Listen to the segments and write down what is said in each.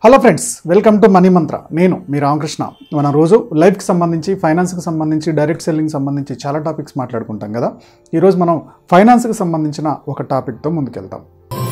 hello friends welcome to money Mantra నేను మీ రామకృష్ణ మన రోజు లైఫ్కి సంబంధించి ఫైనాన్స్కి సంబంధించి డైరెక్ట్ సెల్లింగ్ సంబంధించి చాలా టాపిక్స్ మాట్లాడుకుంటాం కదా ఈరోజు మనం ఫైనాన్స్కి సంబంధించిన ఒక టాపిక్తో ముందుకెళ్తాం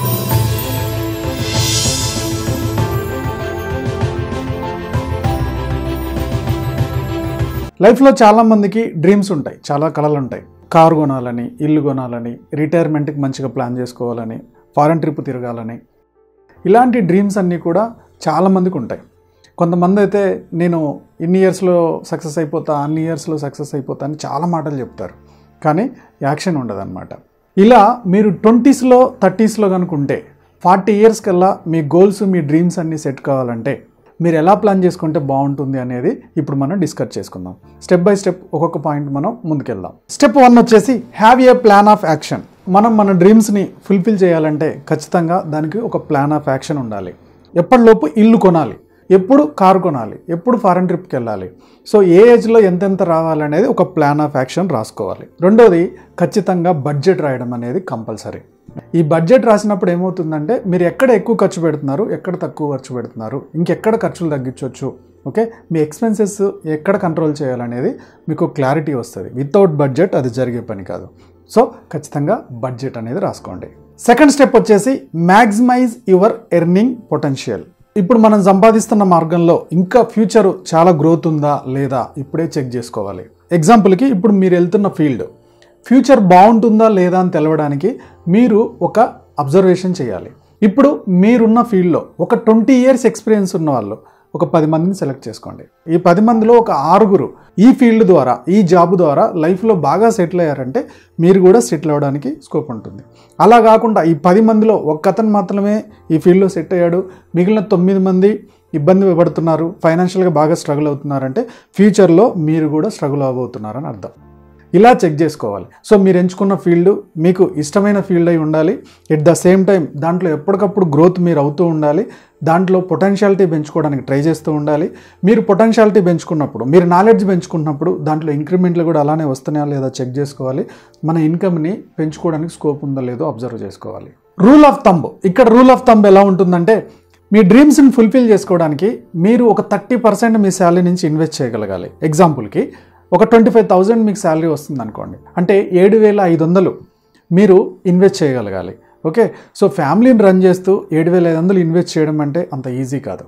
లైఫ్లో చాలామందికి డ్రీమ్స్ ఉంటాయి చాలా కళలు ఉంటాయి కారు కొనాలని ఇల్లు కొనాలని రిటైర్మెంట్కి మంచిగా ప్లాన్ చేసుకోవాలని ఫారెన్ ట్రిప్ తిరగాలని ఇలాంటి డ్రీమ్స్ అన్నీ కూడా చాలామందికి ఉంటాయి కొంతమంది అయితే నేను ఇన్ని ఇయర్స్లో సక్సెస్ అయిపోతా అన్ని ఇయర్స్లో సక్సెస్ అయిపోతా అని చాలా మాటలు చెప్తారు కానీ యాక్షన్ ఉండదన్నమాట ఇలా మీరు ట్వంటీస్లో థర్టీస్లో కనుకుంటే ఫార్టీ ఇయర్స్ కల్లా మీ గోల్స్ మీ డ్రీమ్స్ అన్నీ సెట్ కావాలంటే మీరు ఎలా ప్లాన్ చేసుకుంటే బాగుంటుంది అనేది ఇప్పుడు మనం డిస్కస్ చేసుకుందాం స్టెప్ బై స్టెప్ ఒక్కొక్క పాయింట్ మనం ముందుకెళ్దాం స్టెప్ వన్ వచ్చేసి have a plan of action మనం మన డ్రీమ్స్ని ఫుల్ఫిల్ చేయాలంటే ఖచ్చితంగా దానికి ఒక ప్లాన్ ఆఫ్ యాక్షన్ ఉండాలి ఎప్పటిలోపు ఇల్లు కొనాలి ఎప్పుడు కారు కొనాలి ఎప్పుడు ఫారెన్ ట్రిప్కి వెళ్ళాలి సో ఏ ఏజ్లో ఎంతెంత రావాలనేది ఒక ప్లాన్ ఆఫ్ యాక్షన్ రాసుకోవాలి రెండోది ఖచ్చితంగా బడ్జెట్ రాయడం అనేది కంపల్సరీ ఈ బడ్జెట్ రాసినప్పుడు ఏమవుతుందంటే మీరు ఎక్కడ ఎక్కువ ఖర్చు పెడుతున్నారు ఎక్కడ తక్కువ ఖర్చు పెడుతున్నారు ఇంకెక్కడ ఖర్చులు తగ్గించవచ్చు ఓకే మీ ఎక్స్పెన్సెస్ ఎక్కడ కంట్రోల్ చేయాలనేది మీకు క్లారిటీ వస్తుంది వితౌట్ బడ్జెట్ అది జరిగే పని కాదు సో ఖచ్చితంగా బడ్జెట్ అనేది రాసుకోండి సెకండ్ స్టెప్ వచ్చేసి మ్యాక్సిమైజ్ యువర్ ఎర్నింగ్ పొటెన్షియల్ ఇప్పుడు మనం సంపాదిస్తున్న మార్గంలో ఇంకా ఫ్యూచర్ చాలా గ్రోత్ ఉందా లేదా ఇప్పుడే చెక్ చేసుకోవాలి ఎగ్జాంపుల్కి ఇప్పుడు మీరు వెళ్తున్న ఫీల్డ్ ఫ్యూచర్ బాగుంటుందా లేదా అని తెలవడానికి మీరు ఒక అబ్జర్వేషన్ చేయాలి ఇప్పుడు మీరున్న ఫీల్డ్లో ఒక ట్వంటీ ఇయర్స్ ఎక్స్పీరియన్స్ ఉన్న వాళ్ళు ఒక పది మందిని సెలెక్ట్ చేసుకోండి ఈ పది మందిలో ఒక ఆరుగురు ఈ ఫీల్డ్ ద్వారా ఈ జాబ్ ద్వారా లైఫ్లో బాగా సెటిల్ అయ్యారంటే మీరు కూడా సెటిల్ అవ్వడానికి స్కోప్ ఉంటుంది అలా కాకుండా ఈ పది మందిలో ఒక్క అతను మాత్రమే ఈ ఫీల్డ్లో సెట్ అయ్యాడు మిగిలిన తొమ్మిది మంది ఇబ్బంది పడుతున్నారు ఫైనాన్షియల్గా బాగా స్ట్రగుల్ అవుతున్నారంటే ఫ్యూచర్లో మీరు కూడా స్ట్రగుల్ అవ్వబోతున్నారని అర్థం ఇలా చెక్ చేసుకోవాలి సో మీరు ఎంచుకున్న ఫీల్డ్ మీకు ఇష్టమైన ఫీల్డ్ అయి ఉండాలి ఎట్ ద సేమ్ టైం దాంట్లో ఎప్పటికప్పుడు గ్రోత్ మీరు అవుతూ ఉండాలి దాంట్లో పొటెన్షియాలిటీ పెంచుకోవడానికి ట్రై చేస్తూ ఉండాలి మీరు పొటెన్షియాలిటీ పెంచుకున్నప్పుడు మీరు నాలెడ్జ్ పెంచుకున్నప్పుడు దాంట్లో ఇంక్రిమెంట్లు కూడా అలానే వస్తున్నాయా లేదా చెక్ చేసుకోవాలి మన ఇన్కమ్ని పెంచుకోవడానికి స్కోప్ ఉందో లేదో అబ్జర్వ్ చేసుకోవాలి రూల్ ఆఫ్ తంబ్ ఇక్కడ రూల్ ఆఫ్ తంబ్ ఎలా ఉంటుందంటే మీ డ్రీమ్స్ని ఫుల్ఫిల్ చేసుకోవడానికి మీరు ఒక థర్టీ పర్సెంట్ మీ శాలరీ నుంచి ఇన్వెస్ట్ చేయగలగాలి ఎగ్జాంపుల్కి ఒక ట్వంటీ ఫైవ్ థౌజండ్ మీకు శాలరీ వస్తుంది అనుకోండి అంటే ఏడు వేల ఐదు వందలు మీరు ఇన్వెస్ట్ చేయగలగాలి ఓకే సో ఫ్యామిలీని రన్ చేస్తూ ఏడు వేల ఐదు వందలు ఇన్వెస్ట్ చేయడం అంటే అంత ఈజీ కాదు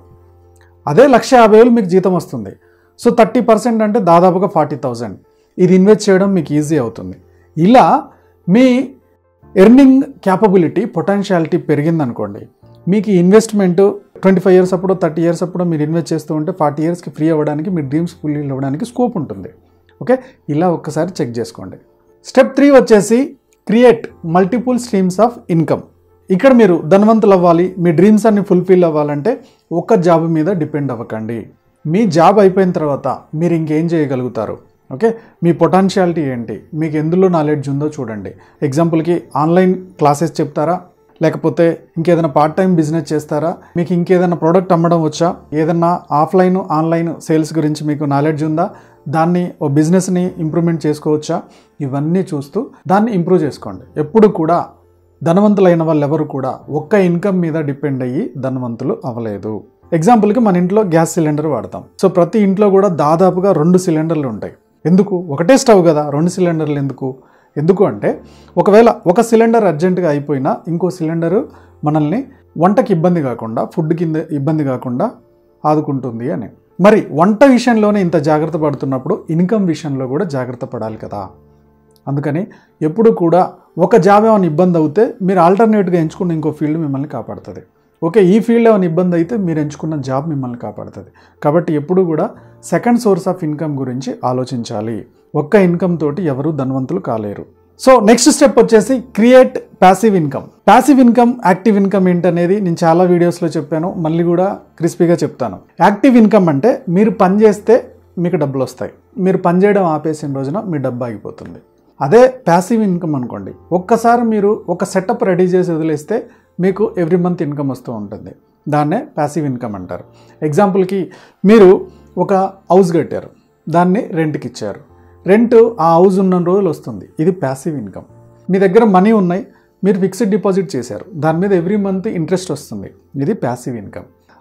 అదే లక్ష యాభై వేలు మీకు జీతం వస్తుంది సో థర్టీ పర్సెంట్ అంటే దాదాపుగా ఫార్టీ థౌజండ్ ఇది ఇన్వెస్ట్ చేయడం మీకు ఈజీ అవుతుంది ఇలా మీ ఎర్నింగ్ క్యాపబిలిటీ పొటెన్షియాలిటీ పెరిగిందనుకోండి మీకు ఇన్వెస్ట్మెంట్ ట్వంటీ ఫైవ్ ఇయర్స్ అప్పుడు థర్టీ ఇయర్స్ అప్పుడు మీరు ఇన్వెస్ట్ చేస్తూ ఉంటే ఫార్టీ ఇయర్స్కి ఫ్రీ అవ్వడానికి మీ డ్రీమ్స్ ఫుల్ అవ్వడానికి స్కోప్ ఉంటుంది ఓకే ఇలా ఒక్కసారి చెక్ చేసుకోండి స్టెప్ త్రీ వచ్చేసి create multiple streams of income ఇక్కడ మీరు ధనవంతులు అవ్వాలి మీ డ్రీమ్స్ అన్ని ఫుల్ఫిల్ అవ్వాలంటే ఒక్క జాబ్ మీద డిపెండ్ అవ్వకండి మీ జాబ్ అయిపోయిన తర్వాత మీరు ఇంకేం చేయగలుగుతారు ఓకే మీ పొటెన్షియాలిటీ ఏంటి మీకు ఎందులో నాలెడ్జ్ ఉందో చూడండి ఎగ్జాంపుల్కి ఆన్లైన్ క్లాసెస్ చెప్తారా లేకపోతే ఇంకేదైనా పార్ట్ టైం బిజినెస్ చేస్తారా మీకు ఇంకేదైనా ప్రోడక్ట్ అమ్మడం వచ్చా ఏదైనా ఆఫ్లైన్ ఆన్లైన్ సేల్స్ గురించి మీకు నాలెడ్జ్ ఉందా దాన్ని ఓ బిజినెస్ని ఇంప్రూవ్మెంట్ చేసుకోవచ్చా ఇవన్నీ చూస్తూ దాన్ని ఇంప్రూవ్ చేసుకోండి ఎప్పుడు కూడా ధనవంతులైన వాళ్ళు ఎవరు కూడా ఒక్క ఇన్కమ్ మీద డిపెండ్ అయ్యి ధనవంతులు అవ్వలేదు ఎగ్జాంపుల్కి మన ఇంట్లో గ్యాస్ సిలిండర్ వాడతాం సో ప్రతి ఇంట్లో కూడా దాదాపుగా రెండు సిలిండర్లు ఉంటాయి ఎందుకు ఒకటే స్టవ్ కదా రెండు సిలిండర్లు ఎందుకు ఎందుకు అంటే ఒకవేళ ఒక సిలిండర్ అర్జెంటుగా అయిపోయినా ఇంకో సిలిండరు మనల్ని వంటకి ఇబ్బంది కాకుండా ఫుడ్ కింద ఇబ్బంది కాకుండా ఆదుకుంటుంది అని మరి వంట విషయంలోనే ఇంత జాగ్రత్త పడుతున్నప్పుడు ఇన్కమ్ విషయంలో కూడా జాగ్రత్త పడాలి కదా అందుకని ఎప్పుడు కూడా ఒక జాబ్ ఏమైనా ఇబ్బంది అవుతే మీరు ఆల్టర్నేట్గా ఎంచుకున్న ఇంకో ఫీల్డ్ మిమ్మల్ని కాపాడుతుంది ఓకే ఈ ఫీల్డ్ ఏమైనా ఇబ్బంది అయితే మీరు ఎంచుకున్న జాబ్ మిమ్మల్ని కాపాడుతుంది కాబట్టి ఎప్పుడు కూడా సెకండ్ సోర్స్ ఆఫ్ ఇన్కమ్ గురించి ఆలోచించాలి ఒక్క ఇన్కమ్ తోటి ఎవరు ధనవంతులు కాలేరు సో నెక్స్ట్ స్టెప్ వచ్చేసి create passive income passive income active income ఏంటనేది నేను చాలా వీడియోస్లో చెప్పాను మళ్ళీ కూడా క్రిస్పీగా చెప్తాను యాక్టివ్ ఇన్కమ్ అంటే మీరు పని చేస్తే మీకు డబ్బులు వస్తాయి మీరు పని చేయడం ఆపేసిన రోజున మీ డబ్బు ఆగిపోతుంది అదే ప్యాసివ్ ఇన్కమ్ అనుకోండి ఒక్కసారి మీరు ఒక సెటప్ రెడీ చేసి వదిలేస్తే మీకు ఎవ్రీ మంత్ ఇన్కమ్ వస్తూ ఉంటుంది దాన్నే ప్యాసివ్ ఇన్కమ్ అంటారు ఎగ్జాంపుల్కి మీరు ఒక హౌస్ కట్టారు దాన్ని రెంట్కి ఇచ్చారు రెంట్ ఆ హౌస్ ఉన్న రోజులు వస్తుంది ఇది ప్యాసివ్ ఇన్కమ్ మీ దగ్గర మనీ ఉన్నాయి మీరు ఫిక్స్డ్ డిపాజిట్ చేశారు దాని మీద ఎవ్రీ మంత్ ఇంట్రెస్ట్ వస్తుంది ఇది ప్యాసివ్ ఇన్కమ్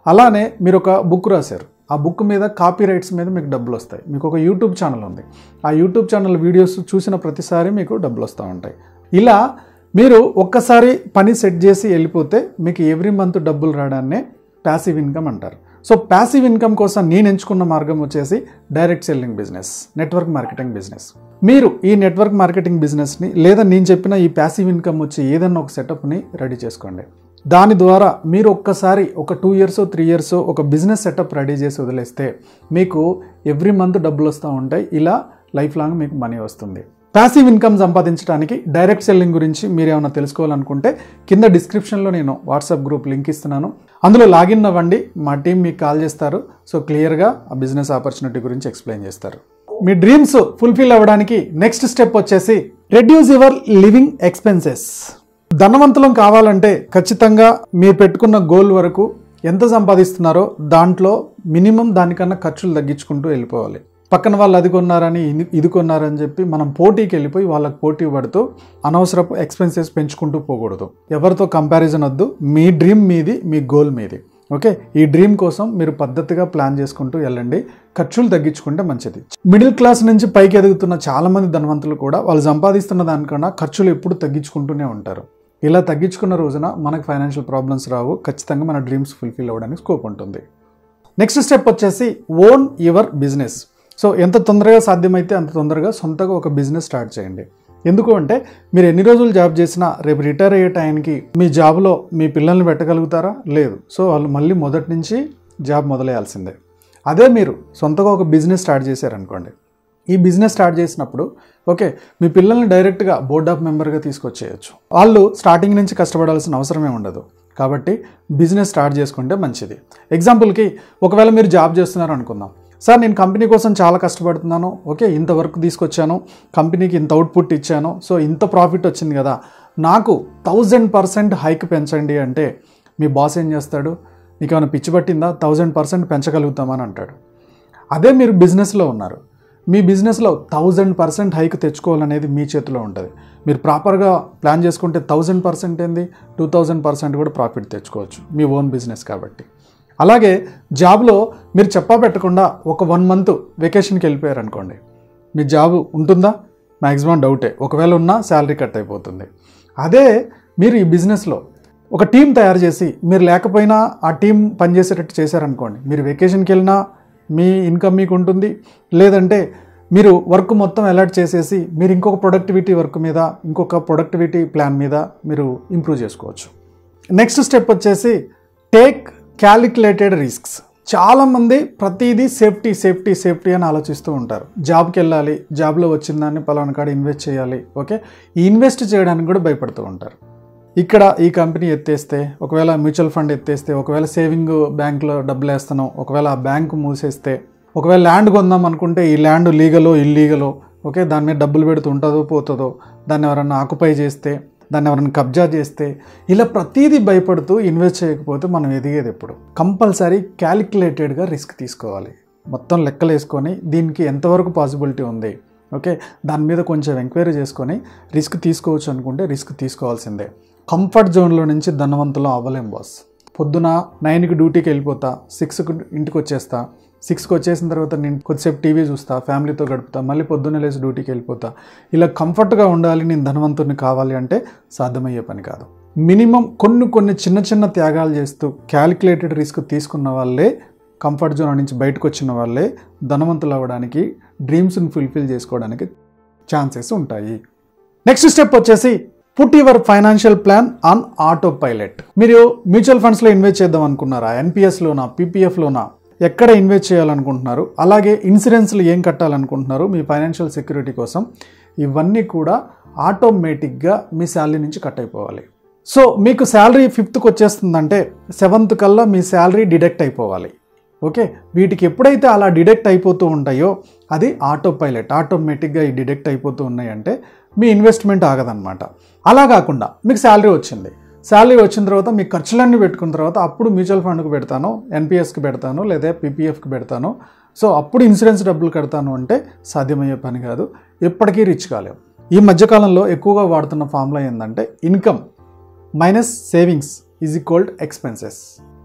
అలానే మీరు ఒక బుక్ రాశారు ఆ బుక్ మీద కాపీ రైట్స్ మీద మీకు డబ్బులు వస్తాయి మీకు ఒక యూట్యూబ్ ఛానల్ ఉంది ఆ యూట్యూబ్ ఛానల్ వీడియోస్ చూసిన ప్రతిసారి మీకు డబ్బులు వస్తూ ఉంటాయి ఇలా మీరు ఒక్కసారి పని సెట్ చేసి వెళ్ళిపోతే మీకు ఎవ్రీ మంత్ డబ్బులు రావడాన్నే ప్యాసివ్ ఇన్కమ్ అంటారు సో ప్యాసివ్ ఇన్కమ్ కోసం నేను ఎంచుకున్న మార్గం వచ్చేసి direct selling business network marketing business మీరు ఈ నెట్వర్క్ మార్కెటింగ్ బిజినెస్ని లేదా నేను చెప్పిన ఈ ప్యాసివ్ ఇన్కమ్ వచ్చి ఏదన్నా ఒక సెటప్ని రెడీ చేసుకోండి దాని ద్వారా మీరు ఒక్కసారి ఒక టూ ఇయర్స్ త్రీ ఇయర్స్ ఒక బిజినెస్ సెటప్ రెడీ చేసి వదిలేస్తే మీకు ఎవ్రీ మంత్ డబ్బులు వస్తూ ఉంటాయి ఇలా లైఫ్ లాంగ్ మీకు మనీ వస్తుంది ప్యాసివ్ ఇన్కమ్ సంపాదించడానికి డైరెక్ట్ సెల్లింగ్ గురించి మీరు ఏమైనా తెలుసుకోవాలనుకుంటే కింద డిస్క్రిప్షన్లో నేను వాట్సాప్ గ్రూప్ లింక్ ఇస్తున్నాను అందులో లాగిన్ అవ్వండి మా టీం మీకు కాల్ చేస్తారు సో క్లియర్గా ఆ బిజినెస్ ఆపర్చునిటీ గురించి ఎక్స్ప్లెయిన్ చేస్తారు మీ డ్రీమ్స్ ఫుల్ఫిల్ అవ్వడానికి నెక్స్ట్ స్టెప్ వచ్చేసి రెడ్యూస్ యువర్ లివింగ్ ఎక్స్పెన్సెస్ ధనవంతులం కావాలంటే ఖచ్చితంగా మీరు పెట్టుకున్న గోల్ వరకు ఎంత సంపాదిస్తున్నారో దాంట్లో మినిమం దానికన్నా ఖర్చులు తగ్గించుకుంటూ వెళ్ళిపోవాలి పక్కన వాళ్ళు అది కొన్నారని ఇది- ఇది కొన్నారని చెప్పి మనం పోటీకి వెళ్ళిపోయి వాళ్ళకి పోటీ పడుతూ అనవసరపు ఎక్స్పెన్సెస్ పెంచుకుంటూ పోకూడదు ఎవరితో కంపారిజన్ వద్దు మీ డ్రీమ్ మీది మీ గోల్ మీది ఓకే ఈ డ్రీమ్ కోసం మీరు పద్ధతిగా ప్లాన్ చేసుకుంటూ వెళ్ళండి ఖర్చులు తగ్గించుకుంటే మంచిది మిడిల్ క్లాస్ నుంచి పైకి ఎదుగుతున్న చాలామంది ధనవంతులు కూడా వాళ్ళు సంపాదిస్తున్న దానికన్నా ఖర్చులు ఎప్పుడు తగ్గించుకుంటూనే ఉంటారు ఇలా తగ్గించుకున్న రోజున మనకు ఫైనాన్షియల్ ప్రాబ్లమ్స్ రావు ఖచ్చితంగా మన డ్రీమ్స్ ఫుల్ఫిల్ అవ్వడానికి స్కోప్ ఉంటుంది నెక్స్ట్ స్టెప్ వచ్చేసి ఓన్ యువర్ బిజినెస్ సో ఎంత తొందరగా సాధ్యమైతే అంత తొందరగా సొంతగా ఒక బిజినెస్ స్టార్ట్ చేయండి ఎందుకు అంటే మీరు ఎన్ని రోజులు జాబ్ చేసినా రేపు రిటైర్ అయ్యే టైంకి మీ జాబ్లో మీ పిల్లల్ని పెట్టగలుగుతారా లేదు సో వాళ్ళు మళ్ళీ మొదటి నుంచి జాబ్ మొదలయ్యాల్సిందే అదే మీరు సొంతగా ఒక బిజినెస్ స్టార్ట్ చేశారనుకోండి ఈ బిజినెస్ స్టార్ట్ చేసినప్పుడు ఓకే మీ పిల్లల్ని డైరెక్ట్గా బోర్డ్ ఆఫ్ మెంబర్గా తీసుకొచ్చేయచ్చు వాళ్ళు స్టార్టింగ్ నుంచి కష్టపడాల్సిన అవసరమే ఉండదు కాబట్టి బిజినెస్ స్టార్ట్ చేసుకుంటే మంచిది ఎగ్జాంపుల్కి ఒకవేళ మీరు జాబ్ చేస్తున్నారు అనుకుందాం సార్ నేను కంపెనీ కోసం చాలా కష్టపడుతున్నాను ఓకే ఇంత వర్క్ తీసుకొచ్చాను కంపెనీకి ఇంత అవుట్పుట్ ఇచ్చాను సో ఇంత ప్రాఫిట్ వచ్చింది కదా నాకు థౌజండ్ పర్సెంట్ హైక్ పెంచండి అంటే మీ బాస్ ఏం చేస్తాడు నీకు ఏమైనా పిచ్చి పట్టిందా థౌజండ్ పర్సెంట్ పెంచగలుగుతామని అంటాడు అదే మీరు బిజినెస్లో ఉన్నారు మీ బిజినెస్లో థౌజండ్ పర్సెంట్ హైక్ తెచ్చుకోవాలనేది మీ చేతిలో ఉంటుంది మీరు ప్రాపర్గా ప్లాన్ చేసుకుంటే థౌజండ్ పర్సెంట్ ఏంది టూ థౌజండ్ పర్సెంట్ కూడా ప్రాఫిట్ తెచ్చుకోవచ్చు మీ ఓన్ బిజినెస్ కాబట్టి అలాగే జాబ్లో మీరు చెప్పా పెట్టకుండా ఒక వన్ మంత్ వెకేషన్కి వెళ్ళిపోయారు అనుకోండి మీ జాబ్ ఉంటుందా మ్యాక్సిమం డౌటే ఒకవేళ ఉన్నా శాలరీ కట్ అయిపోతుంది అదే మీరు ఈ బిజినెస్లో ఒక టీం తయారు చేసి మీరు లేకపోయినా ఆ టీం పనిచేసేటట్టు చేశారనుకోండి మీరు వెకేషన్కి వెళ్ళినా మీ ఇన్కమ్ మీకు ఉంటుంది లేదంటే మీరు వర్క్ మొత్తం అలర్ట్ చేసేసి మీరు ఇంకొక ప్రొడక్టివిటీ వర్క్ మీద ఇంకొక ప్రొడక్టివిటీ ప్లాన్ మీద మీరు ఇంప్రూవ్ చేసుకోవచ్చు నెక్స్ట్ స్టెప్ వచ్చేసి టేక్ క్యాలిక్యులేటెడ్ రిస్క్స్ చాలామంది ప్రతిదీ సేఫ్టీ సేఫ్టీ సేఫ్టీ అని ఆలోచిస్తూ ఉంటారు జాబ్కి వెళ్ళాలి జాబ్లో వచ్చిన దాన్ని పలానా కాడ ఇన్వెస్ట్ చేయాలి ఓకే ఈ ఇన్వెస్ట్ చేయడానికి కూడా భయపడుతూ ఉంటారు ఇక్కడ ఈ కంపెనీ ఎత్తేస్తే ఒకవేళ మ్యూచువల్ ఫండ్ ఎత్తేస్తే ఒకవేళ సేవింగ్ బ్యాంక్లో డబ్బులు వేస్తాను ఒకవేళ ఆ బ్యాంకు మూసేస్తే ఒకవేళ ల్యాండ్ కొందాం అనుకుంటే ఈ ల్యాండ్ లీగలో ఇల్లీగలో ఓకే దాని మీద డబ్బులు పెడుతూ ఉంటుందో పోతుందో దాన్ని ఎవరన్నా ఆక్యుపై చేస్తే దాన్ని ఎవరైనా కబ్జా చేస్తే ఇలా ప్రతిదీ భయపడుతూ ఇన్వెస్ట్ చేయకపోతే మనం ఎదిగేది ఎప్పుడు కంపల్సరీ క్యాలిక్యులేటెడ్గా రిస్క్ తీసుకోవాలి మొత్తం లెక్కలు వేసుకొని దీనికి ఎంతవరకు పాసిబిలిటీ ఉంది ఓకే దాని మీద కొంచెం ఎంక్వైరీ చేసుకొని రిస్క్ తీసుకోవచ్చు అనుకుంటే రిస్క్ తీసుకోవాల్సిందే కంఫర్ట్ జోన్లో నుంచి ధనవంతులు అవ్వలేం బాస్ పొద్దున నైన్కి డ్యూటీకి వెళ్ళిపోతా సిక్స్కి ఇంటికి వచ్చేస్తా సిక్స్కి వచ్చేసిన తర్వాత నేను కొద్దిసేపు టీవీ చూస్తా ఫ్యామిలీతో గడుపుతా మళ్ళీ పొద్దున్న లేచి డ్యూటీకి వెళ్ళిపోతా ఇలా కంఫర్ట్గా ఉండాలి నేను ధనవంతుని కావాలి అంటే సాధ్యమయ్యే పని కాదు మినిమం కొన్ని కొన్ని చిన్న చిన్న త్యాగాలు చేస్తూ క్యాలిక్యులేటెడ్ రిస్క్ తీసుకున్న వాళ్ళే కంఫర్ట్ జోన్ నుంచి బయటకు వచ్చిన వాళ్ళే ధనవంతులు అవ్వడానికి డ్రీమ్స్ని ఫుల్ఫిల్ చేసుకోవడానికి ఛాన్సెస్ ఉంటాయి నెక్స్ట్ స్టెప్ వచ్చేసి put your financial plan on autopilot మీరు మ్యూచువల్ ఫండ్స్లో ఇన్వెస్ట్ చేద్దాం అనుకున్నారా ఎన్పిఎస్లోనా పీపీఎఫ్లోనా ఎక్కడ ఇన్వెస్ట్ చేయాలనుకుంటున్నారు అలాగే ఇన్సూరెన్స్లు ఏం కట్టాలనుకుంటున్నారు మీ ఫైనాన్షియల్ సెక్యూరిటీ కోసం ఇవన్నీ కూడా ఆటోమేటిక్గా మీ శాలరీ నుంచి కట్ అయిపోవాలి సో మీకు శాలరీ ఫిఫ్త్కి వచ్చేస్తుందంటే సెవెంత్ కల్లా మీ శాలరీ డిడక్ట్ అయిపోవాలి ఓకే వీటికి ఎప్పుడైతే అలా డిడక్ట్ అయిపోతూ ఉంటాయో అది ఆటో పైలట్ ఆటోమేటిక్గా ఈ డిడక్ట్ అయిపోతూ ఉన్నాయంటే మీ ఇన్వెస్ట్మెంట్ ఆగదన్నమాట అలా కాకుండా మీకు శాలరీ వచ్చింది శాలరీ వచ్చిన తర్వాత మీ ఖర్చులన్నీ పెట్టుకున్న తర్వాత అప్పుడు మ్యూచువల్ ఫండ్కి పెడతాను ఎన్పిఎస్కి పెడతాను లేదా పీపీఎఫ్కి పెడతాను సో అప్పుడు ఇన్సూరెన్స్ డబ్బులు కడతాను అంటే సాధ్యమయ్యే పని కాదు ఎప్పటికీ రిచ్ కాలేము ఈ మధ్యకాలంలో ఎక్కువగా వాడుతున్న ఫార్ములా ఏంటంటే income minus savings is equalled expenses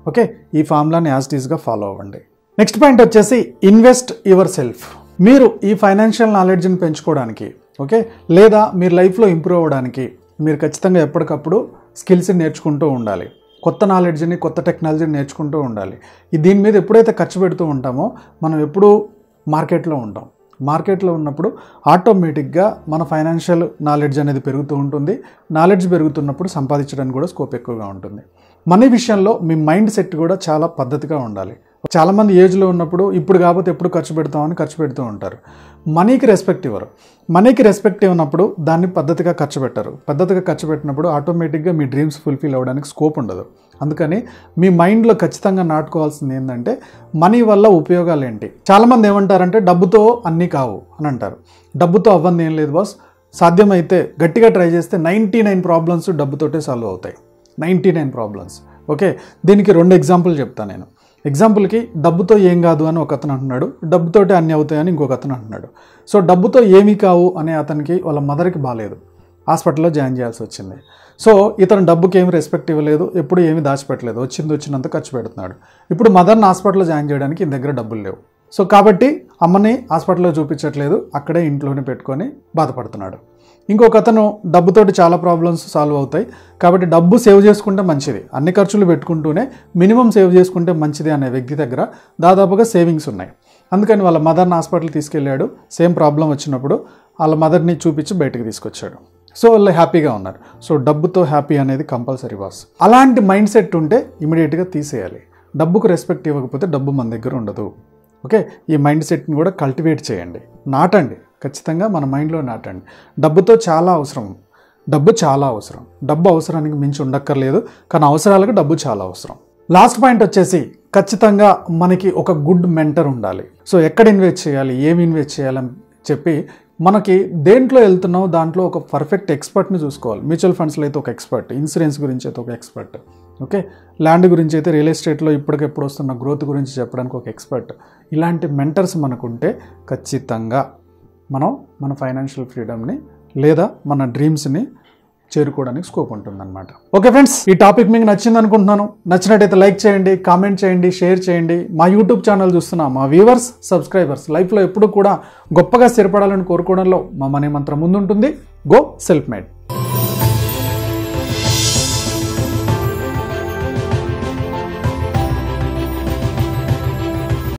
okay ఈ ఫార్ములాని యాజ్ టీస్గా ఫాలో అవ్వండి నెక్స్ట్ పాయింట్ వచ్చేసి ఇన్వెస్ట్ యువర్ సెల్ఫ్ మీరు ఈ ఫైనాన్షియల్ నాలెడ్జ్ని పెంచుకోవడానికి ఓకే లేదా మీరు లైఫ్లో ఇంప్రూవ్ అవ్వడానికి మీరు ఖచ్చితంగా ఎప్పటికప్పుడు స్కిల్స్ని నేర్చుకుంటూ ఉండాలి కొత్త నాలెడ్జ్ని కొత్త టెక్నాలజీని నేర్చుకుంటూ ఉండాలి ఈ దీని మీద ఎప్పుడైతే ఖర్చు పెడుతూ ఉంటామో మనం ఎప్పుడూ మార్కెట్లో ఉంటాం మార్కెట్లో ఉన్నప్పుడు ఆటోమేటిక్గా మన ఫైనాన్షియల్ నాలెడ్జ్ అనేది పెరుగుతూ ఉంటుంది నాలెడ్జ్ పెరుగుతున్నప్పుడు సంపాదించడానికి కూడా స్కోప్ ఎక్కువగా ఉంటుంది మనీ విషయంలో మీ మైండ్ సెట్ కూడా చాలా పద్ధతిగా ఉండాలి చాలామంది ఏజ్లో ఉన్నప్పుడు ఇప్పుడు కాకపోతే ఎప్పుడు ఖర్చు పెడతామని ఖర్చు పెడుతూ ఉంటారు మనీకి రెస్పెక్ట్ ఇవ్వరు మనీకి రెస్పెక్ట్ ఇవ్వనప్పుడు దాన్ని పద్ధతిగా ఖర్చు పెట్టరు పద్ధతిగా ఖర్చు పెట్టినప్పుడు ఆటోమేటిక్గా మీ డ్రీమ్స్ ఫుల్ఫిల్ అవ్వడానికి స్కోప్ ఉండదు అందుకని మీ మైండ్లో ఖచ్చితంగా నాటుకోవాల్సింది ఏంటంటే మనీ వల్ల ఉపయోగాలు ఏంటి చాలామంది ఏమంటారంటే డబ్బుతో అన్నీ కావు అని అంటారు డబ్బుతో అవ్వంది ఏం లేదు బాస్ సాధ్యమైతే గట్టిగా ట్రై చేస్తే నైంటీ నైన్ ప్రాబ్లమ్స్ డబ్బుతోటే సాల్వ్ అవుతాయి నైంటీ నైన్ ప్రాబ్లమ్స్ ఓకే దీనికి రెండు ఎగ్జాంపుల్ చెప్తాను నేను ఎగ్జాంపుల్కి డబ్బుతో ఏం కాదు అని ఒక అతను అంటున్నాడు డబ్బుతోటే అన్ని అవుతాయని ఇంకొక అతను అంటున్నాడు సో డబ్బుతో ఏమీ కావు అనే అతనికి వాళ్ళ మదర్కి బాగాలేదు హాస్పిటల్లో జాయిన్ చేయాల్సి వచ్చింది సో ఇతను డబ్బుకి ఏమి రెస్పెక్ట్ ఇవ్వలేదు ఎప్పుడు ఏమీ దాచిపెట్టలేదు వచ్చింది వచ్చినంత ఖర్చు పెడుతున్నాడు ఇప్పుడు మదర్ని హాస్పిటల్లో జాయిన్ చేయడానికి ఈయన దగ్గర డబ్బులు లేవు సో కాబట్టి అమ్మని హాస్పిటల్లో చూపించట్లేదు అక్కడే ఇంట్లోనే పెట్టుకొని బాధపడుతున్నాడు ఇంకొక అతను డబ్బుతోటి చాలా ప్రాబ్లమ్స్ సాల్వ్ అవుతాయి కాబట్టి డబ్బు సేవ్ చేసుకుంటే మంచిది అన్ని ఖర్చులు పెట్టుకుంటూనే మినిమం సేవ్ చేసుకుంటే మంచిది అనే వ్యక్తి దగ్గర దాదాపుగా సేవింగ్స్ ఉన్నాయి అందుకని వాళ్ళ మదర్ని హాస్పిటల్ తీసుకెళ్ళాడు సేమ్ ప్రాబ్లం వచ్చినప్పుడు వాళ్ళ మదర్ని చూపించి బయటకు తీసుకొచ్చాడు సో వాళ్ళు హ్యాపీగా ఉన్నారు సో డబ్బుతో హ్యాపీ అనేది కంపల్సరీ బాస్ అలాంటి మైండ్ సెట్ ఉంటే ఇమీడియట్గా తీసేయాలి డబ్బుకు రెస్పెక్ట్ ఇవ్వకపోతే డబ్బు మన దగ్గర ఉండదు ఓకే ఈ మైండ్ సెట్ని కూడా కల్టివేట్ చేయండి నాటండి ఖచ్చితంగా మన మైండ్లో నాటండి డబ్బుతో చాలా అవసరం డబ్బు చాలా అవసరం డబ్బు అవసరానికి మించి ఉండక్కర్లేదు కానీ అవసరాలకు డబ్బు చాలా అవసరం లాస్ట్ పాయింట్ వచ్చేసి ఖచ్చితంగా మనకి ఒక గుడ్ మెంటర్ ఉండాలి సో ఎక్కడ ఇన్వెస్ట్ చేయాలి ఏమి ఇన్వెస్ట్ చేయాలని చెప్పి మనకి దేంట్లో వెళ్తున్నావు దాంట్లో ఒక పర్ఫెక్ట్ ఎక్స్పర్ట్ని చూసుకోవాలి మ్యూచువల్ ఫండ్స్లో అయితే ఒక ఎక్స్పర్ట్ ఇన్సూరెన్స్ గురించి అయితే ఒక ఎక్స్పర్ట్ ఓకే ల్యాండ్ గురించి అయితే రియల్ ఎస్టేట్లో ఇప్పటికెప్పుడు వస్తున్న గ్రోత్ గురించి చెప్పడానికి ఒక ఎక్స్పర్ట్ ఇలాంటి మెంటర్స్ మనకుంటే ఖచ్చితంగా మనం మన ఫైనాన్షియల్ ఫ్రీడమ్ని లేదా మన డ్రీమ్స్ని చేరుకోవడానికి స్కోప్ ఉంటుందన్నమాట ఓకే ఫ్రెండ్స్ ఈ టాపిక్ మీకు నచ్చింది అనుకుంటున్నాను నచ్చినట్టయితే లైక్ చేయండి కామెంట్ చేయండి షేర్ చేయండి మా యూట్యూబ్ ఛానల్ చూస్తున్న మా వ్యూవర్స్ సబ్స్క్రైబర్స్ లైఫ్లో ఎప్పుడు కూడా గొప్పగా స్థిరపడాలని కోరుకోవడంలో మా మనీ మంత్రం ముందుంటుంది గో సెల్ఫ్ మేడ్